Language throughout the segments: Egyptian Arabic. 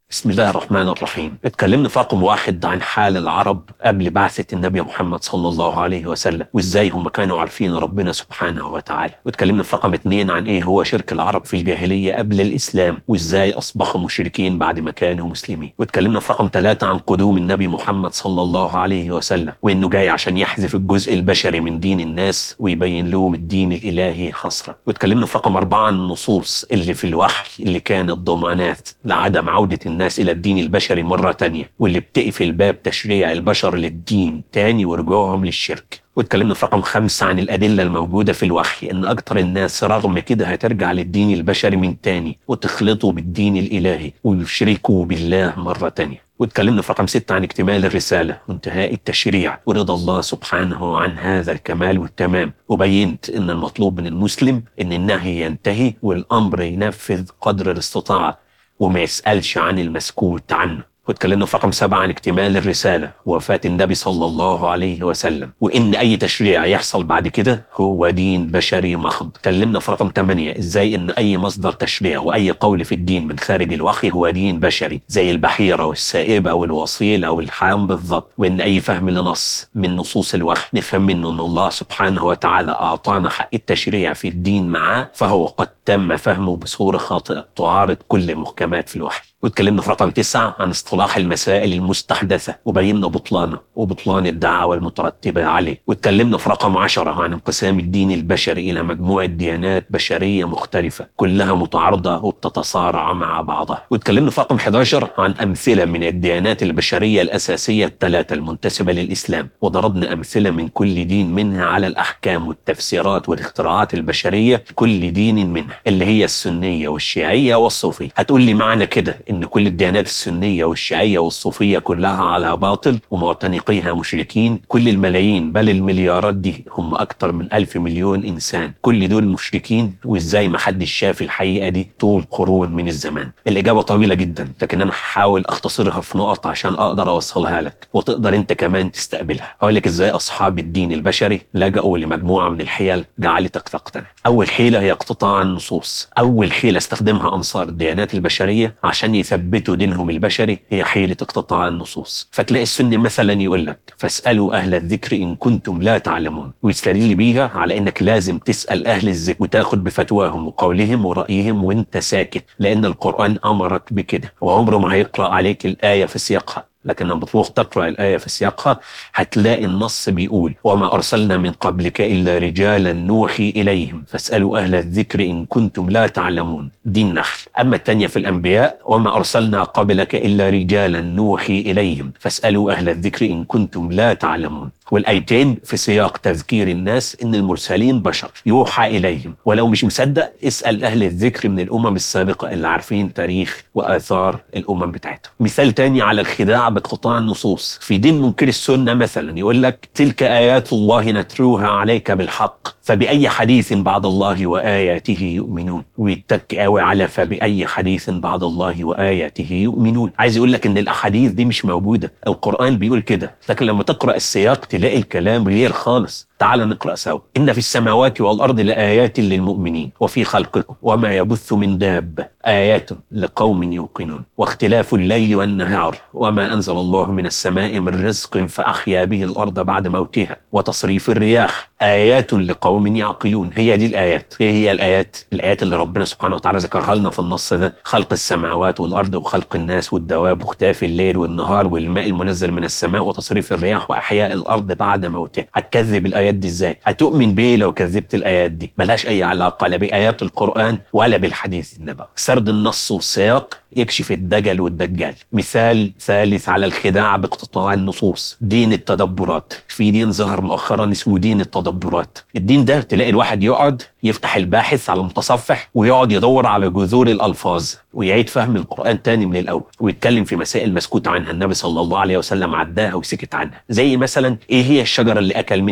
بسم الله الرحمن الرحيم اتكلمنا في رقم واحد عن حال العرب قبل بعثة النبي محمد صلى الله عليه وسلم وازاي هم كانوا عارفين ربنا سبحانه وتعالى واتكلمنا في رقم اتنين عن ايه هو شرك العرب في الجاهلية قبل الاسلام وازاي اصبحوا مشركين بعد ما كانوا مسلمين واتكلمنا في رقم ثلاثة عن قدوم النبي محمد صلى الله عليه وسلم وانه جاي عشان يحذف الجزء البشري من دين الناس ويبين لهم الدين الالهي حصرا واتكلمنا في رقم اربعة عن النصوص اللي في الوحي اللي كانت ضمانات لعدم عودة الناس الى الدين البشري مرة تانية واللي بتقفل باب تشريع البشر للدين تاني ورجوعهم للشرك واتكلمنا في رقم خمسة عن الأدلة الموجودة في الوحي إن أكتر الناس رغم كده هترجع للدين البشري من تاني وتخلطه بالدين الإلهي ويشركوا بالله مرة تانية واتكلمنا في رقم ستة عن اكتمال الرسالة وانتهاء التشريع ورضا الله سبحانه عن هذا الكمال والتمام وبينت ان المطلوب من المسلم ان النهي ينتهي والامر ينفذ قدر الاستطاعة وما يسألش عن المسكوت عنه واتكلمنا في رقم سبعة عن اكتمال الرسالة ووفاة النبي صلى الله عليه وسلم وإن أي تشريع يحصل بعد كده هو دين بشري محض اتكلمنا في رقم ثمانية إزاي إن أي مصدر تشريع وأي قول في الدين من خارج الوحي هو دين بشري زي البحيرة والسائبة والوصيلة والحام بالضبط وإن أي فهم لنص من نصوص الوحي نفهم منه أن الله سبحانه وتعالى أعطانا حق التشريع في الدين معاه فهو قد تم فهمه بصورة خاطئة تعارض كل محكمات في الوحي واتكلمنا في رقم تسعة عن اصطلاح المسائل المستحدثة وبينا بطلانه وبطلان الدعوة المترتبة عليه واتكلمنا في رقم عشرة عن انقسام الدين البشري إلى مجموعة ديانات بشرية مختلفة كلها متعارضة وبتتصارع مع بعضها واتكلمنا في رقم 11 عن أمثلة من الديانات البشرية الأساسية الثلاثة المنتسبة للإسلام وضربنا أمثلة من كل دين منها على الأحكام والتفسيرات والاختراعات البشرية كل دين منها اللي هي السنية والشيعية والصوفية هتقول لي معنى كده ان كل الديانات السنيه والشيعيه والصوفيه كلها على باطل ومعتنقيها مشركين كل الملايين بل المليارات دي هم اكتر من ألف مليون انسان كل دول مشركين وازاي ما حدش شاف الحقيقه دي طول قرون من الزمان الاجابه طويله جدا لكن انا هحاول اختصرها في نقط عشان اقدر اوصلها لك وتقدر انت كمان تستقبلها اقول لك ازاي اصحاب الدين البشري لجأوا لمجموعه من الحيل جعلتك تقتنع اول حيله هي اقتطاع النصوص اول حيله استخدمها انصار الديانات البشريه عشان يثبتوا دينهم البشري هي حيلة اقتطاع النصوص فتلاقي السني مثلا يقول لك فاسألوا أهل الذكر إن كنتم لا تعلمون ويستدل بيها على إنك لازم تسأل أهل الذكر وتاخد بفتواهم وقولهم ورأيهم وانت ساكت لأن القرآن أمرك بكده وعمره ما هيقرأ عليك الآية في سياقها لكن لما تروح تقرا الايه في سياقها هتلاقي النص بيقول وما ارسلنا من قبلك الا رجالا نوحي اليهم فاسالوا اهل الذكر ان كنتم لا تعلمون دي النحل اما الثانيه في الانبياء وما ارسلنا قبلك الا رجالا نوحي اليهم فاسالوا اهل الذكر ان كنتم لا تعلمون والايتين في سياق تذكير الناس ان المرسلين بشر يوحى اليهم ولو مش مصدق اسال اهل الذكر من الامم السابقه اللي عارفين تاريخ واثار الامم بتاعتهم مثال تاني على الخداع بقطاع النصوص في دين منكر السنه مثلا يقول لك تلك ايات الله نتلوها عليك بالحق فباي حديث بعد الله واياته يؤمنون ويتك قوي على فباي حديث بعد الله واياته يؤمنون عايز يقول لك ان الاحاديث دي مش موجوده القران بيقول كده لكن لما تقرا السياق تلاقي الكلام غير خالص تعال نقرأ سوا إن في السماوات والأرض لآيات للمؤمنين وفي خلقكم وما يبث من دابة آيات لقوم يوقنون واختلاف الليل والنهار وما أنزل الله من السماء من رزق فأحيا به الأرض بعد موتها وتصريف الرياح آيات لقوم يعقلون هي دي الآيات هي هي الآيات الآيات اللي ربنا سبحانه وتعالى ذكرها لنا في النص ده خلق السماوات والأرض وخلق الناس والدواب واختلاف الليل والنهار والماء المنزل من السماء وتصريف الرياح وأحياء الأرض بعد موتها هتكذب الآيات دي ازاي هتؤمن بيه لو كذبت الآيات دي ملهاش أي علاقة لا بآيات القرآن ولا بالحديث النبوي سرد النص والسياق يكشف الدجل والدجال مثال ثالث على الخداع باقتطاع النصوص دين التدبرات في دين ظهر مؤخرا اسمه دين التدبرات الدين ده تلاقي الواحد يقعد يفتح الباحث على المتصفح ويقعد يدور على جذور الألفاظ ويعيد فهم القرآن تاني من الأول ويتكلم في مسائل مسكوت عنها النبي صلى الله عليه وسلم عداها وسكت عنها زي مثلا إيه هي الشجرة اللي أكل منها آدم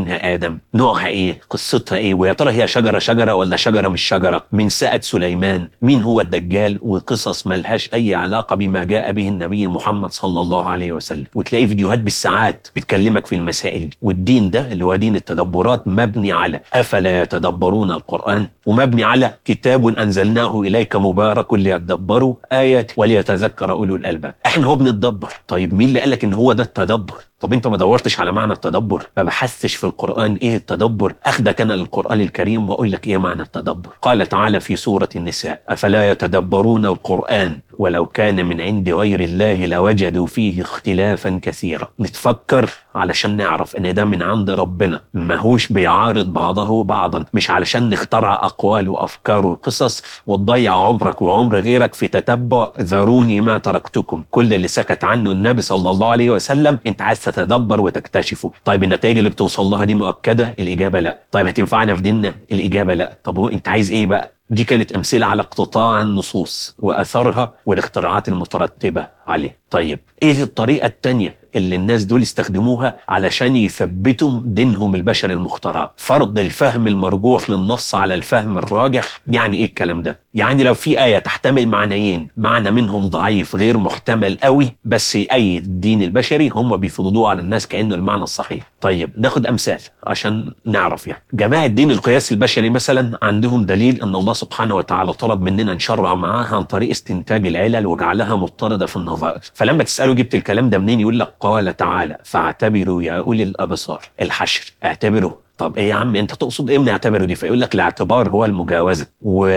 ادم نوعها ايه قصتها ايه ويا ترى هي شجره شجره ولا شجره مش شجره من ساعه سليمان مين هو الدجال وقصص ملهاش اي علاقه بما جاء به النبي محمد صلى الله عليه وسلم وتلاقي فيديوهات بالساعات بتكلمك في المسائل دي والدين ده اللي هو دين التدبرات مبني على افلا يتدبرون القران ومبني على كتاب انزلناه اليك مبارك ليتدبروا ايات وليتذكر اولو الالباب احنا هو بنتدبر طيب مين اللي قالك ان هو ده التدبر طب انت ما دورتش على معنى التدبر ما بحثتش في القران ايه التدبر اخدك انا للقران الكريم واقول لك ايه معنى التدبر قال تعالى في سوره النساء افلا يتدبرون القران ولو كان من عند غير الله لوجدوا فيه اختلافا كثيرا نتفكر علشان نعرف ان ده من عند ربنا ماهوش بيعارض بعضه بعضا مش علشان نخترع اقوال وافكار وقصص وتضيع عمرك وعمر غيرك في تتبع ذروني ما تركتكم كل اللي سكت عنه النبي صلى الله عليه وسلم انت عايز تتدبر وتكتشفه طيب النتائج اللي بتوصل لها دي مؤكده الاجابه لا طيب هتنفعنا في ديننا الاجابه لا طب هو انت عايز ايه بقى دي كانت امثله على اقتطاع النصوص واثرها والاختراعات المترتبه عليه طيب ايه الطريقه الثانيه اللي الناس دول استخدموها علشان يثبتوا دينهم البشري المخترع فرض الفهم المرجوح للنص على الفهم الراجح يعني ايه الكلام ده يعني لو في آية تحتمل معنيين معنى منهم ضعيف غير محتمل قوي بس يأيد الدين البشري هم بيفرضوه على الناس كأنه المعنى الصحيح طيب ناخد أمثال عشان نعرف يعني جماعة الدين القياسي البشري مثلا عندهم دليل أن الله سبحانه وتعالى طلب مننا نشرع معاها عن طريق استنتاج العلل وجعلها مضطردة في النظائر فلما تسأله جبت الكلام ده منين يقول لك قال تعالى فاعتبروا يا أولي الأبصار الحشر اعتبروا طب ايه يا عم انت تقصد ايه من اعتبره دي فيقول لك الاعتبار هو المجاوزه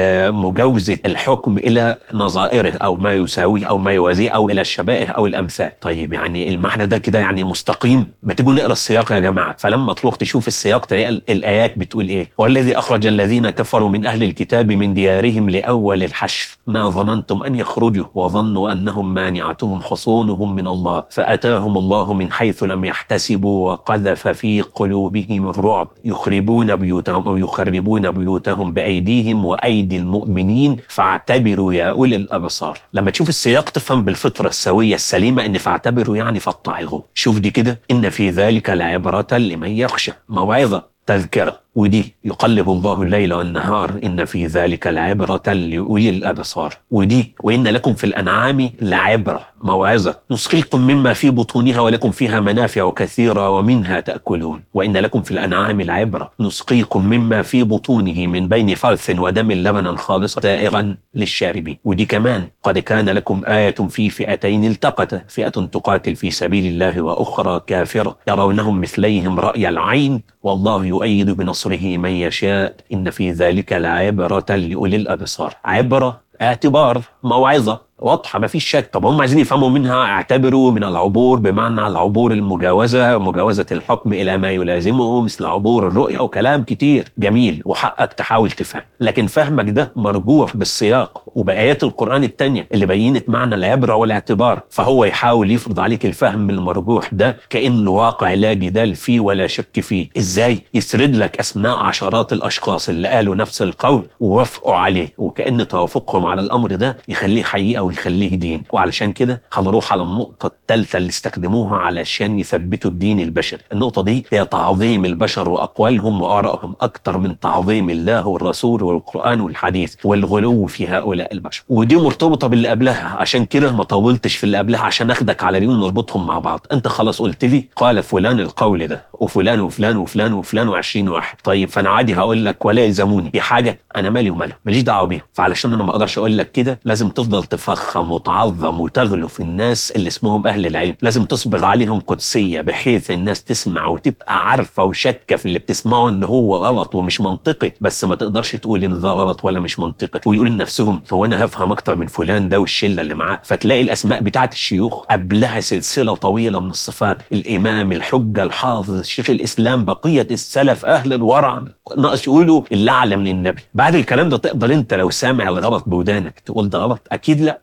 ومجاوزه الحكم الى نظائره او ما يساويه او ما يوازيه او الى الشبائه او الامثال طيب يعني المعنى ده كده يعني مستقيم ما تيجوا نقرا السياق يا جماعه فلما تروح تشوف السياق تلاقي الايات بتقول ايه والذي اخرج الذين كفروا من اهل الكتاب من ديارهم لاول الحشر ما ظننتم ان يخرجوا وظنوا انهم مانعتهم حصونهم من الله فاتاهم الله من حيث لم يحتسبوا وقذف في قلوبهم الرعب يخربون بيوتهم أو يخربون بيوتهم بأيديهم وأيدي المؤمنين فاعتبروا يا أولي الأبصار لما تشوف السياق تفهم بالفطرة السوية السليمة إن فاعتبروا يعني فاتعظوا شوف دي كده إن في ذلك لعبرة لمن يخشى موعظة تذكرة ودي يقلب الله الليل والنهار إن في ذلك لعبرة لأولي الأبصار ودي وإن لكم في الأنعام لعبرة موعظة نسقيكم مما في بطونها ولكم فيها منافع كثيرة ومنها تأكلون وإن لكم في الأنعام لعبرة نسقيكم مما في بطونه من بين فرث ودم لبنا خالصا سائغا للشاربين ودي كمان قد كان لكم آية في فئتين التقتا فئة تقاتل في سبيل الله وأخرى كافرة يرونهم مثليهم رأي العين والله يؤيد بنصره من يشاء إن في ذلك لعبرة لأولي الأبصار عبرة اعتبار موعظة واضحه ما فيش شك طب هم عايزين يفهموا منها اعتبروا من العبور بمعنى العبور المجاوزه مجاوزه الحكم الى ما يلازمه مثل عبور الرؤيه وكلام كتير جميل وحقك تحاول تفهم لكن فهمك ده مرجوح بالسياق وبايات القران التانية اللي بينت معنى العبره والاعتبار فهو يحاول يفرض عليك الفهم المرجوح ده كانه واقع لا جدال فيه ولا شك فيه ازاي يسرد لك اسماء عشرات الاشخاص اللي قالوا نفس القول ووافقوا عليه وكان توافقهم على الامر ده يخليه حقيقه ويخليه دين وعلشان كده هنروح على النقطة الثالثة اللي استخدموها علشان يثبتوا الدين البشري النقطة دي هي تعظيم البشر وأقوالهم وآرائهم أكتر من تعظيم الله والرسول والقرآن والحديث والغلو في هؤلاء البشر ودي مرتبطة باللي قبلها عشان كده ما طولتش في اللي قبلها عشان أخدك على اليوم نربطهم مع بعض أنت خلاص قلت لي قال فلان القول ده وفلان وفلان وفلان وفلان و20 واحد طيب فأنا عادي هقول لك ولا يلزموني في حاجة أنا مالي ومالهم ماليش دعوة بيهم فعلشان أنا ما أقدرش أقول لك كده لازم تفضل تفخم تضخم وتعظم وتغلو في الناس اللي اسمهم اهل العلم لازم تصبغ عليهم قدسيه بحيث الناس تسمع وتبقى عارفه وشاكه في اللي بتسمعه ان هو غلط ومش منطقي بس ما تقدرش تقول ان ده غلط ولا مش منطقي ويقول لنفسهم هو انا هفهم اكتر من فلان ده والشله اللي معاه فتلاقي الاسماء بتاعت الشيوخ قبلها سلسله طويله من الصفات الامام الحجه الحافظ شيخ الاسلام بقيه السلف اهل الورع ناقص يقولوا اللي اعلى من النبي بعد الكلام ده تقدر انت لو سامع الغلط بودانك تقول ده غلط اكيد لا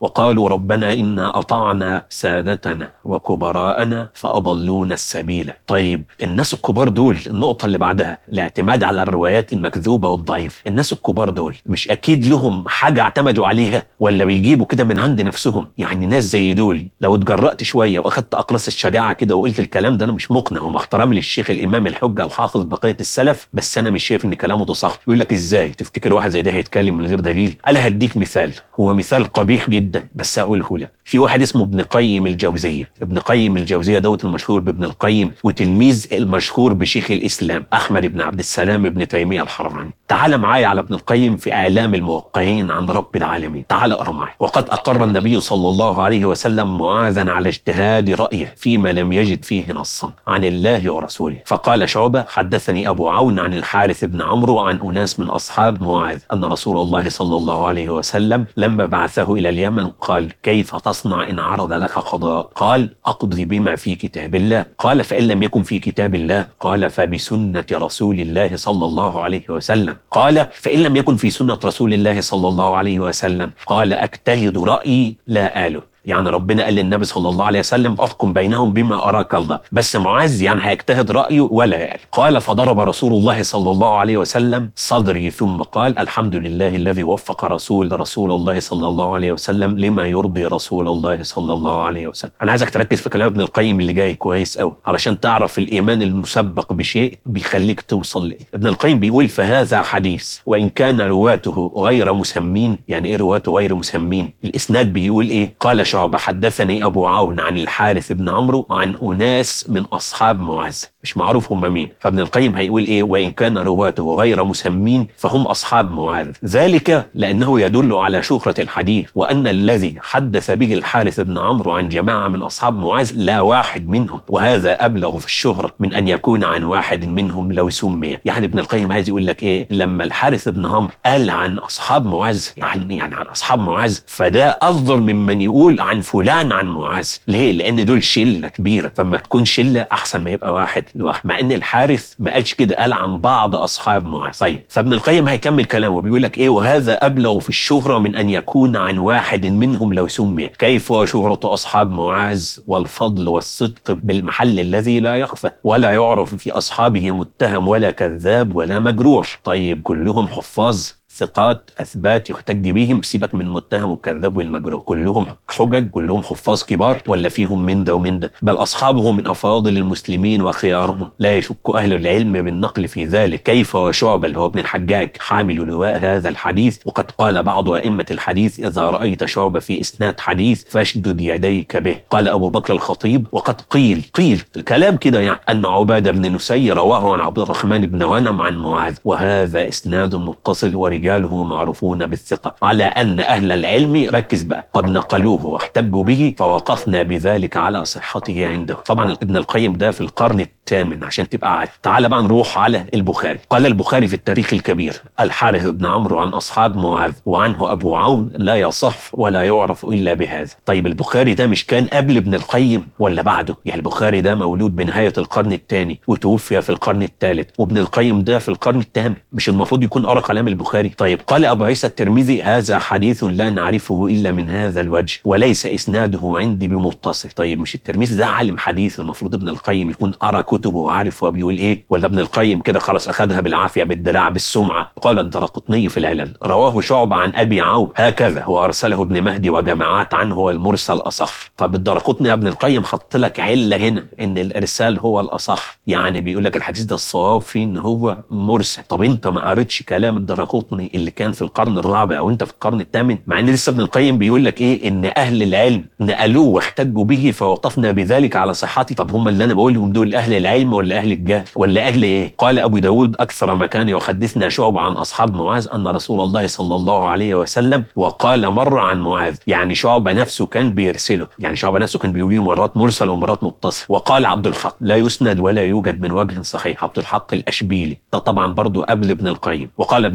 وقالوا ربنا إنا أطعنا سادتنا وكبراءنا فأضلونا السبيل طيب الناس الكبار دول النقطة اللي بعدها الاعتماد على الروايات المكذوبة والضعيف الناس الكبار دول مش أكيد لهم حاجة اعتمدوا عليها ولا بيجيبوا كده من عند نفسهم يعني ناس زي دول لو اتجرأت شوية وأخدت أقراص الشجاعة كده وقلت الكلام ده أنا مش مقنع ومع احترامي للشيخ الإمام الحجة الحافظ بقية السلف بس أنا مش شايف إن كلامه ده صح يقول لك إزاي تفتكر واحد زي ده هيتكلم من غير دليل أنا هديك مثال هو مثال قبيح جدا بس هقوله لك في واحد اسمه ابن قيم الجوزية ابن قيم الجوزية دوت المشهور بابن القيم وتلميذ المشهور بشيخ الإسلام أحمد بن عبد السلام ابن تيمية الحراني تعال معايا على ابن القيم في إعلام الموقعين عن رب العالمين تعال اقرا معايا وقد أقر النبي صلى الله عليه وسلم معاذا على اجتهاد رأيه فيما لم يجد فيه نصا عن الله ورسوله فقال شعبة حدثني أبو عون عن الحارث بن عمرو عن أناس من أصحاب معاذ أن رسول الله صلى الله عليه وسلم لما بعثه إلى اليمن قال كيف تصنع إن عرض لك قضاء قال أقضي بما في كتاب الله قال فإن لم يكن في كتاب الله قال فبسنة رسول الله صلى الله عليه وسلم قال فإن لم يكن في سنة رسول الله صلى الله عليه وسلم قال أجتهد رأيي لا آله يعني ربنا قال للنبي صلى الله عليه وسلم احكم بينهم بما اراك الله بس معاذ يعني هيجتهد رايه ولا يقل قال فضرب رسول الله صلى الله عليه وسلم صدري ثم قال الحمد لله الذي وفق رسول رسول الله صلى الله عليه وسلم لما يرضي رسول الله صلى الله عليه وسلم انا عايزك تركز في كلام ابن القيم اللي جاي كويس قوي علشان تعرف الايمان المسبق بشيء بيخليك توصل لإيه ابن القيم بيقول فهذا حديث وان كان رواته غير مسمين يعني ايه رواته غير مسمين الاسناد بيقول ايه قال شعبة حدثني أبو عون عن الحارث بن عمرو عن أناس من أصحاب معاذ مش معروف هم مين فابن القيم هيقول إيه وإن كان رواته غير مسمين فهم أصحاب معاذ ذلك لأنه يدل على شهرة الحديث وأن الذي حدث به الحارث بن عمرو عن جماعة من أصحاب معاذ لا واحد منهم وهذا أبلغ في الشهرة من أن يكون عن واحد منهم لو سمي يعني ابن القيم عايز يقول لك إيه لما الحارث بن عمرو قال عن أصحاب معاذ يعني يعني عن أصحاب معاذ فده أفضل ممن يقول عن فلان عن معاذ ليه لان دول شله كبيره فما تكون شله احسن ما يبقى واحد لوحده مع ان الحارث ما قالش كده قال عن بعض اصحاب معاذ طيب فابن القيم هيكمل كلامه بيقول لك ايه وهذا ابلغ في الشهره من ان يكون عن واحد منهم لو سمي كيف شهره اصحاب معاذ والفضل والصدق بالمحل الذي لا يخفى ولا يعرف في اصحابه متهم ولا كذاب ولا مجروح طيب كلهم حفاظ ثقات اثبات يحتج بهم سيبك من المتهم والكذاب والمجروح كلهم حجج كلهم حفاظ كبار ولا فيهم من ده ومن ده بل اصحابه من افاضل المسلمين وخيارهم لا يشك اهل العلم بالنقل في ذلك كيف وشعبه اللي هو ابن الحجاج حامل لواء هذا الحديث وقد قال بعض ائمه الحديث اذا رايت شعبه في اسناد حديث فاشدد يديك به قال ابو بكر الخطيب وقد قيل قيل الكلام كده يعني ان عباده بن نسي رواه عن عبد الرحمن بن غنم عن معاذ وهذا اسناد متصل ورجال رجاله معروفون بالثقة على أن أهل العلم ركز بقى قد نقلوه واحتجوا به فوقفنا بذلك على صحته عنده طبعا ابن القيم ده في القرن الثامن عشان تبقى عارف تعال بقى نروح على البخاري قال البخاري في التاريخ الكبير الحارث بن عمرو عن أصحاب معاذ وعنه أبو عون لا يصح ولا يعرف إلا بهذا طيب البخاري ده مش كان قبل ابن القيم ولا بعده يعني البخاري ده مولود بنهاية القرن الثاني وتوفي في القرن الثالث وابن القيم ده في القرن الثامن مش المفروض يكون قرأ كلام البخاري طيب قال أبو عيسى الترمذي هذا حديث لا نعرفه إلا من هذا الوجه وليس إسناده عندي بمتصل طيب مش الترمذي ده عالم حديث المفروض ابن القيم يكون قرأ كتبه وعارف هو بيقول إيه ولا ابن القيم كده خلاص أخذها بالعافية بالدراع بالسمعة قال الدرقطني في العلل رواه شعبة عن أبي عون هكذا وأرسله ابن مهدي وجماعات عنه والمرسل أصح طب الدرقطني ابن القيم حط لك علة هنا إن الإرسال هو الأصح يعني بيقول لك الحديث ده الصواب فيه إن هو مرسل طب أنت ما قريتش كلام الدرقطني اللي كان في القرن الرابع وانت في القرن الثامن مع ان لسه ابن القيم بيقول لك ايه ان اهل العلم نقلوه واحتجوا به فوقفنا بذلك على صحته طب هم اللي انا بقولهم دول اهل العلم ولا اهل الجهل ولا اهل ايه قال ابو داود اكثر ما كان يحدثنا شعب عن اصحاب معاذ ان رسول الله صلى الله عليه وسلم وقال مره عن معاذ يعني شعبه نفسه كان بيرسله يعني شعبه نفسه كان بيقول مرات مرسل ومرات متصل وقال عبد الحق لا يسند ولا يوجد من وجه صحيح عبد الحق الاشبيلي ده طبعا برضه قبل ابن القيم وقال ابن الجوزي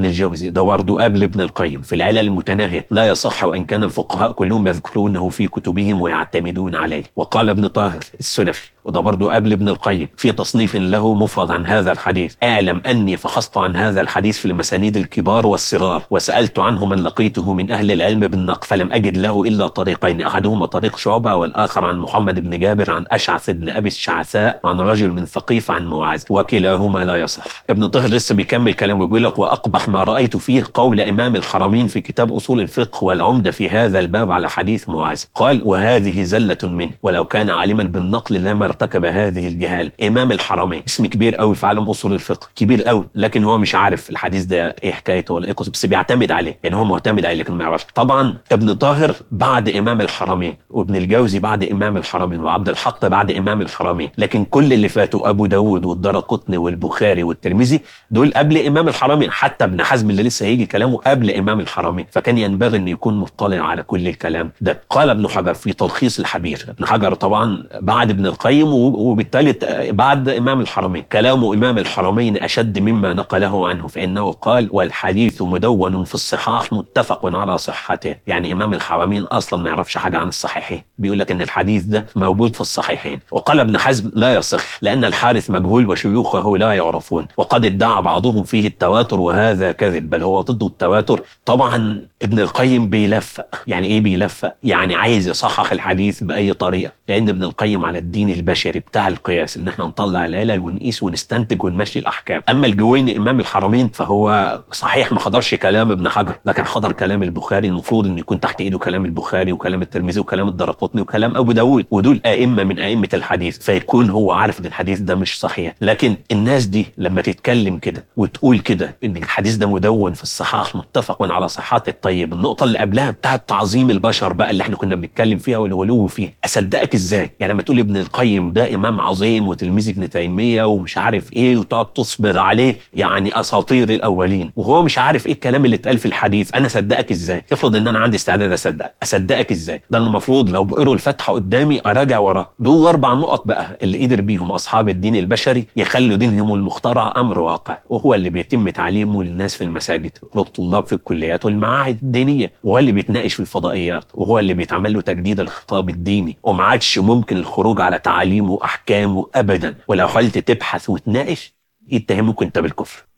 الجوزي ده برضه قبل ابن القيم في العلل المتناهيه لا يصح وان كان الفقهاء كلهم يذكرونه في كتبهم ويعتمدون عليه وقال ابن طاهر السلفي وده برضه قبل ابن القيم في تصنيف له مفرد عن هذا الحديث اعلم اني فحصت عن هذا الحديث في المسانيد الكبار والصغار وسالت عنه من لقيته من اهل العلم بالنقل فلم اجد له الا طريقين احدهما طريق شعبه والاخر عن محمد بن جابر عن اشعث بن ابي الشعثاء عن رجل من ثقيف عن معاذ وكلاهما لا يصح ابن طاهر لسه بيكمل كلامه ويقول لك واقبح ما رايت فيه قول امام الحرمين في كتاب اصول الفقه والعمده في هذا الباب على حديث معاذ قال وهذه زله منه ولو كان عالما بالنقل لما ارتكب هذه الجهال امام الحرمين اسم كبير قوي في عالم اصول الفقه كبير قوي لكن هو مش عارف الحديث ده ايه حكايته ولا ايه قصته بس بيعتمد عليه يعني هو معتمد عليه لكن ما يعرفش طبعا ابن طاهر بعد امام الحرمين وابن الجوزي بعد امام الحرمين وعبد الحق بعد امام الحرمين لكن كل اللي فاتوا ابو داود والدرقطني والبخاري والترمذي دول قبل امام الحرمين حتى ابن حزم اللي لسه هيجي كلامه قبل امام الحرمين فكان ينبغي ان يكون مطلع على كل الكلام ده قال ابن حجر في تلخيص الحبير ابن حجر طبعا بعد ابن القيم وبالتالي بعد امام الحرمين كلام امام الحرمين اشد مما نقله عنه فانه قال والحديث مدون في الصحاح متفق على صحته يعني امام الحرمين اصلا ما يعرفش حاجه عن الصحيحين بيقول لك ان الحديث ده موجود في الصحيحين وقال ابن حزم لا يصح لان الحارث مجهول وشيوخه لا يعرفون وقد ادعى بعضهم فيه التواتر وهذا كذب بل هو ضد التواتر طبعا ابن القيم بيلفق يعني ايه بيلفق يعني عايز يصحح الحديث باي طريقه لان ابن القيم على الدين البشري بتاع القياس ان احنا نطلع العلل ونقيس ونستنتج ونمشي الاحكام اما الجويني امام الحرمين فهو صحيح ما حضرش كلام ابن حجر لكن حضر كلام البخاري المفروض ان يكون تحت ايده كلام البخاري وكلام الترمذي وكلام الدرقطني وكلام ابو داود ودول ائمه من ائمه الحديث فيكون هو عارف ان الحديث ده مش صحيح لكن الناس دي لما تتكلم كده وتقول كده ان الحديث ده مدون في الصحاح متفق على صحته طيب النقطه اللي قبلها بتاعه تعظيم البشر بقى اللي احنا كنا بنتكلم فيها والغلو فيها اصدقك ازاي يعني لما تقول ابن القيم ده امام عظيم وتلميذ ابن تيميه ومش عارف ايه وتقعد تصبر عليه يعني اساطير الاولين وهو مش عارف ايه الكلام اللي اتقال في الحديث انا اصدقك ازاي افرض ان انا عندي استعداد اصدقك اصدقك ازاي ده المفروض لو بقروا الفاتحه قدامي اراجع وراه دول اربع نقط بقى اللي قدر بيهم اصحاب الدين البشري يخلوا دينهم المخترع امر واقع وهو اللي بيتم تعليمه للناس في المساجد والطلاب في الكليات والمعاهد الدينيه وهو اللي بيتناقش في الفضائيات وهو اللي بيتعمل له تجديد الخطاب الديني وما عادش ممكن الخروج على تعاليمه واحكامه ابدا ولو حاولت تبحث وتناقش يتهموك انت بالكفر